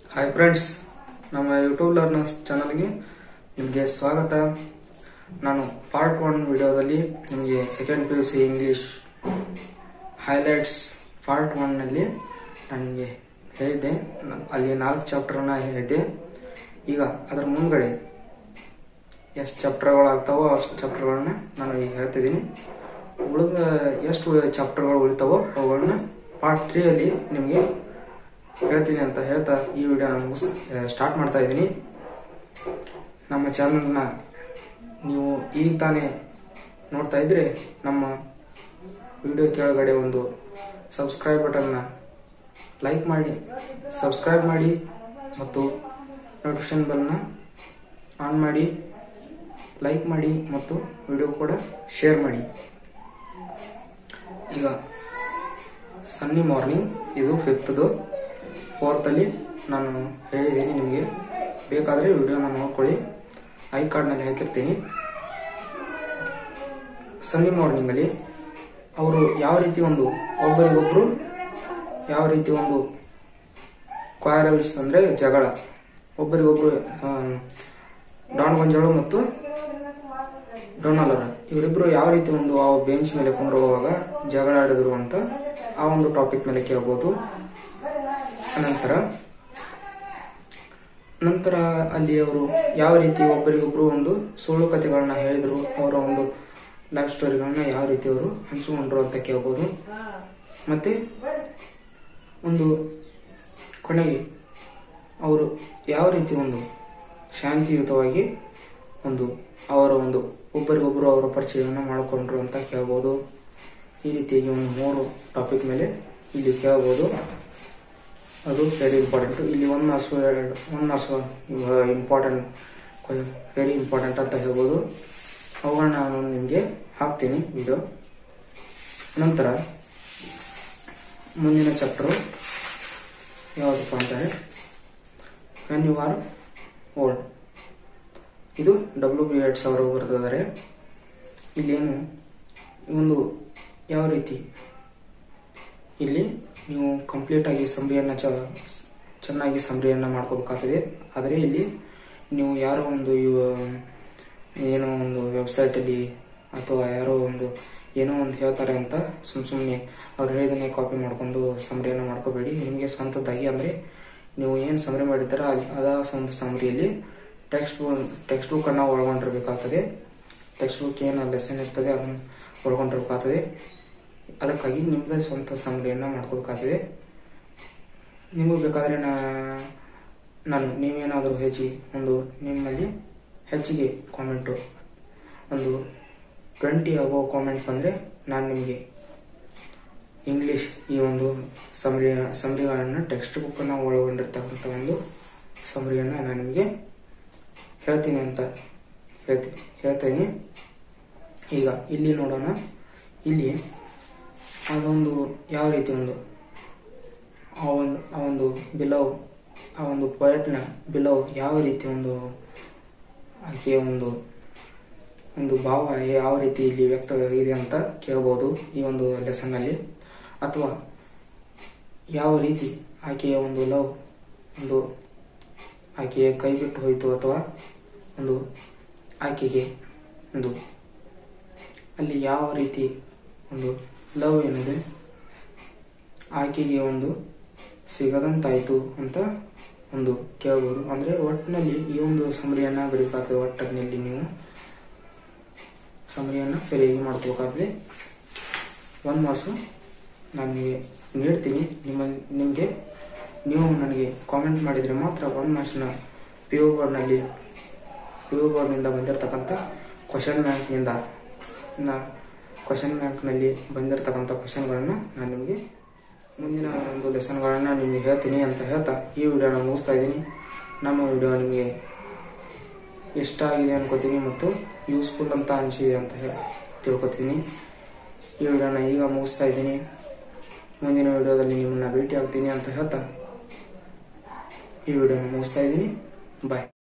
hi friends ನಮ್ಮ YouTube learners ಚಾನಲ್ಗೆ ನಿಮಗೆ ಸ್ವಾಗತ ನಾನು ಪಾರ್ಟ್ ಒನ್ ವಿಡಿಯೋದಲ್ಲಿ ನಿಮಗೆ second P U C English highlights part ಒನ್ನಲ್ಲಿ ನಾನು ನಿಮಗೆ ಹೇಳಿದ್ದೆ ನ- ಅಲ್ಲಿ ನಾಲ್ಕು ಚಾಪ್ಟರ್ನ ಹೇಳಿದ್ದೆ ಈಗ ಅದರ ಮುಂದ್ಗಡೆ ಎಷ್ಟು ಚಾಪ್ಟರ್ಗಳಾಗ್ತಾವೋ ಅಷ್ಟು ಚಾಪ್ಟರ್ಗಳನ್ನ ನಾನು ಈಗ ಹೇಳ್ತಿದ್ದೀನಿ ಉಳಿದ ಎಷ್ಟು ಚಾಪ್ಟರ್ಗಳು ಉಳಿತಾವೋ ಅವುಗಳನ್ನ ಪಾರ್ಟ್ ತ್ರೀಯಲ್ಲಿ ನಿಮಗೆ ಹೇಳ್ತೀನಿ ಅಂತ ಹೇಳ್ತಾ ಈ ವಿಡಿಯೋ ನಾನು ಸ್ಟಾರ್ಟ್ ಮಾಡ್ತಾ ಇದ್ದೀನಿ ನಮ್ಮ ಚಾನಲ್ನ ನೀವು ಈಗ ತಾನೇ ನೋಡ್ತಾ ಇದ್ರೆ ನಮ್ಮ ವಿಡಿಯೋ ಕೆಳಗಡೆ ಒಂದು ಸಬ್ಸ್ಕ್ರೈಬ್ ಬಟನ್ನ ಲೈಕ್ ಮಾಡಿ ಸಬ್ಸ್ಕ್ರೈಬ್ ಮಾಡಿ ಮತ್ತು ನೋಟಿಫಿಕೇಶನ್ ಬೆಲ್ನ ಆನ್ ಮಾಡಿ ಲೈಕ್ ಮಾಡಿ ಮತ್ತು ವಿಡಿಯೋ ಕೂಡ ಶೇರ್ ಮಾಡಿ ಈಗ ಸನ್ನಿ ಮಾರ್ನಿಂಗ್ ಇದು ಫಿಫ್ತ್ದು ಫೋರ್ತಲ್ಲಿ ನಾನು ಹೇಳಿದ್ದೀನಿ ನಿಮಗೆ ಬೇಕಾದರೆ ವಿಡಿಯೋನ ನೋಡ್ಕೊಳ್ಳಿ ಐ ಕಾರ್ಡ್ನಲ್ಲಿ ಹಾಕಿರ್ತೀನಿ ಸನ್ನಿ ಮಾರ್ನಿಂಗಲ್ಲಿ ಅವರು ಯಾವ ರೀತಿ ಒಂದು ಒಬ್ಬರಿಗೊಬ್ಬರು ಯಾವ ರೀತಿ ಒಂದು ಕ್ವಾರಲ್ಸ್ ಅಂದರೆ ಜಗಳ ಒಬ್ಬರಿಗೊಬ್ಬರು ಡಾನ್ ಗೊಂಜಾಳು ಮತ್ತು ಡೊನಾಲರ್ ಇವರಿಬ್ರು ಯಾವ ರೀತಿ ಒಂದು ಆ ಬೆಂಚ್ ಮೇಲೆ ಕುಂದ್ರುವಾಗ ಜಗಳ ಆಡಿದ್ರು ಅಂತ ಆ ಒಂದು ಟಾಪಿಕ್ ಮೇಲೆ ಕೇಳ್ಬೋದು ಅನಂತರ ನಂತರ ಅಲ್ಲಿ ಅವರು ಯಾವ ರೀತಿ ಒಬ್ಬರಿಗೊಬ್ರು ಒಂದು ಸುಳ್ಳು ಕಥೆಗಳನ್ನ ಹೇಳಿದ್ರು ಅವರ ಒಂದು ಲೈಫ್ ಸ್ಟೋರಿಗಳನ್ನ ಯಾವ ರೀತಿ ಅವರು ಹಂಚಿಕೊಂಡ್ರು ಅಂತ ಕೇಳ್ಬೋದು ಮತ್ತೆ ಒಂದು ಕೊನೆಗೆ ಅವರು ಯಾವ ರೀತಿ ಒಂದು ಶಾಂತಿಯುತವಾಗಿ ಒಂದು ಅವರ ಒಂದು ಒಬ್ಬರಿಗೊಬ್ಬರು ಅವರ ಪರಿಚಯವನ್ನು ಮಾಡಿಕೊಂಡ್ರು ಅಂತ ಕೇಳ್ಬೋದು ಈ ರೀತಿಯಾಗಿ ಒಂದು ಮೂರು ಟಾಪಿಕ್ ಮೇಲೆ ಇಲ್ಲಿ ಕೇಳ್ಬೋದು ಅದು ವೆರಿ ಇಂಪಾರ್ಟೆಂಟ್ ಇಲ್ಲಿ ಒಂದು ಮಾರ್ಕ್ಸ್ ಎರಡು ಒಂದು ಮಾರ್ಕ್ಸ್ ಇಂಪಾರ್ಟೆಂಟ್ ವೆರಿ ಇಂಪಾರ್ಟೆಂಟ್ ಅಂತ ಹೇಳ್ಬೋದು ಅವುಗಳನ್ನ ನಾನು ನಿಮಗೆ ಹಾಕ್ತೀನಿ ವಿಡಿಯೋ ನಂತರ ಮುಂದಿನ ಚಾಪ್ಟರು ಯಾವುದಪ್ಪ ಅಂತಾರೆ ವೆನ್ ಯು ಆರ್ ಓಲ್ಡ್ ಇದು ಡಬ್ಲ್ಯೂ ಬಿ ಎಡ್ಸ್ ಅವರು ಬರೆದಿದ್ದಾರೆ ಇಲ್ಲೇನು ಒಂದು ಯಾವ ರೀತಿ ಇಲ್ಲಿ ನೀವು ಕಂಪ್ಲೀಟ್ ಆಗಿ ಸಂಬರಿಯನ್ನ ಚ- ಚೆನ್ನಾಗಿ ಸಂಬರಿಯನ್ನ ಮಾಡ್ಕೋಬೇಕಾಗ್ತದೆ ಆದರೆ ಇಲ್ಲಿ ನೀವು ಯಾರೋ ಒಂದು ಇವ- ಏನೋ ಒಂದು ವೆಬ್ಸೈಟಲ್ಲಿ ಅಥವಾ ಯಾರೋ ಒಂದು ಏನೋ ಒಂದು ಹೇಳ್ತಾರೆ ಅಂತ ಸುಮ್ ಸುಮ್ಮನೆ ಅವ್ರು ಹೇಳಿದನ್ನೇ ಕಾಪಿ ಮಾಡ್ಕೊಂಡು ಸಮರಿಯನ್ನು ಮಾಡ್ಕೋಬೇಡಿ ನಿಮಗೆ ಸ್ವಂತದ್ದಾಗಿ ಅಂದರೆ ನೀವು ಏನು ಸಮರಿ ಮಾಡಿದ್ದೀರ ಅಲ್ಲಿ ಅದ ಒಂದು ಸಮರಿಯಲ್ಲಿ ಟೆಕ್ಸ್ಟ್ ಬುಕ್ ಟೆಕ್ಸ್ಟ್ ಬುಕ್ಕನ್ನು ಒಳಗೊಂಡಿರ್ಬೇಕಾಗ್ತದೆ ಟೆಕ್ಸ್ಟ್ ಬುಕ್ ಏನು ಲೆಸನ್ ಇರ್ತದೆ ಅದನ್ನು ಒಳಗೊಂಡಿರ್ಬೇಕಾಗ್ತದೆ ಅದಕ್ಕಾಗಿ ನಿಮ್ಮದೇ ಸ್ವಂತ ಸಮರಿಯನ್ನು ಮಾಡ್ಕೋಬೇಕಾಗ್ತದೆ ನಿಮಗೆ ಬೇಕಾದರೆ ನಾ ನಾನು ನೀವೇನಾದರೂ ಹೆಚ್ಚಿಗೆ ಒಂದು ನಿಮ್ಮಲ್ಲಿ ಹೆಚ್ಚಿಗೆ ಕಾಮೆಂಟು ಒಂದು ಟ್ವೆಂಟಿ ಅಬೋ ಕಾಮೆಂಟ್ ಬಂದರೆ ನಾನು ನಿಮಗೆ ಇಂಗ್ಲೀಷ್ ಈ ಒಂದು ಸಮರಿ ಸಮರಿಗಳನ್ನು ಟೆಕ್ಸ್ಟ್ ಬುಕ್ಕನ್ನು ಒಳಗೊಂಡಿರ್ತಕ್ಕಂಥ ಒಂದು ಸಮರಿಯನ್ನು ನಾನು ನಿಮಗೆ ಹೇಳ್ತೀನಿ ಅಂತ ಹೇಳ್ತಿ ಹೇಳ್ತೇನೆ ಈಗ ಇಲ್ಲಿ ನೋಡೋಣ ಇಲ್ಲಿ ಅದೊಂದು ಯಾವ ರೀತಿ ಒಂದು ಆ ಒಂದು ಆ ಒಂದು ಬಿಲವ್ ಆ ಒಂದು ಪೊಯಟ್ನ ಬಿಲವ್ ಯಾವ ರೀತಿ ಒಂದು ಆಕೆಯ ಒಂದು ಒಂದು ಭಾವ ಯಾವ ರೀತಿ ಇಲ್ಲಿ ವ್ಯಕ್ತವಾಗಿದೆ ಅಂತ ಕೇಳ್ಬೋದು ಈ ಒಂದು ಲೆಸನ್ನಲ್ಲಿ ಅಥವಾ ಯಾವ ರೀತಿ ಆಕೆಯ ಒಂದು ಲವ್ ಒಂದು ಆಕೆಯ ಕೈ ಬಿಟ್ಟು ಹೋಯಿತು ಅಥವಾ ಒಂದು ಆಕೆಗೆ ಒಂದು ಅಲ್ಲಿ ಯಾವ ರೀತಿ ಒಂದು ಲವ್ ಏನಿದೆ ಆಕೆಗೆ ಒಂದು ಸಿಗದಂತಾಯ್ತು ಅಂತ ಒಂದು ಕೇಳ್ಬೋದು ಅಂದ್ರೆ ಒಟ್ಟಿನಲ್ಲಿ ಈ ಒಂದು ಸಮರಿಯನ್ನ ಬರೀಬೇಕಾಗ್ತದೆ ಒಟ್ಟಿನಲ್ಲಿ ನೀವು ಸಮರಿಯನ್ನ ಸರಿಯಾಗಿ ಮಾಡ್ಕೋಬೇಕಾಗ್ತದೆ ಒಂದು ಮಾರ್ಕ್ಸು ನಾನು ನಿಮಗೆ ನೀಡ್ತೀನಿ ನಿಮ್ಮ ನಿಮಗೆ ನೀವು ನನಗೆ ಕಾಮೆಂಟ್ ಮಾಡಿದರೆ ಮಾತ್ರ ಒಂದು ಮಾರ್ಕ್ಸ್ನ ಪಿ ಯು ಬೋರ್ಡ್ನಲ್ಲಿ ಪಿ ಯು ಬೋರ್ಡ್ನಿಂದ ಬಂದಿರತಕ್ಕಂಥ ಕ್ವಶನ್ ಬ್ಯಾಂಕ್ನಿಂದ ನಾ ಕ್ವಶನ್ ಬ್ಯಾಂಕ್ನಲ್ಲಿ ಬಂದಿರತಕ್ಕಂಥ ಕ್ವಶನ್ಗಳನ್ನು ನಾನು ನಿಮಗೆ ಮುಂದಿನ ಒಂದು ಲೆಸನ್ಗಳನ್ನು ನಿಮಗೆ ಹೇಳ್ತೀನಿ ಅಂತ ಹೇಳ್ತಾ ಈ ವಿಡಿಯೋನ ಮುಗಿಸ್ತಾ ಇದ್ದೀನಿ ನಮ್ಮ ವಿಡಿಯೋ ನಿಮಗೆ ಇಷ್ಟ ಆಗಿದೆ ಅನ್ಕೋತೀನಿ ಮತ್ತು ಯೂಸ್ಫುಲ್ ಅಂತ ಅನಿಸಿದೆ ಅಂತ ಹೇ- ತಿಳ್ಕೊತೀನಿ ಈ ವಿಡಿಯೋನ ಈಗ ಮುಗಿಸ್ತಾ ಇದ್ದೀನಿ ಮುಂದಿನ ವಿಡಿಯೋದಲ್ಲಿ ನಿಮ್ಮನ್ನ ಭೇಟಿ ಆಗ್ತೀನಿ ಅಂತ ಹೇಳ್ತಾ ಈ ವಿಡಿಯೋನ ಮುಗಿಸ್ತಾ ಇದ್ದೀನಿ ಬಾಯ್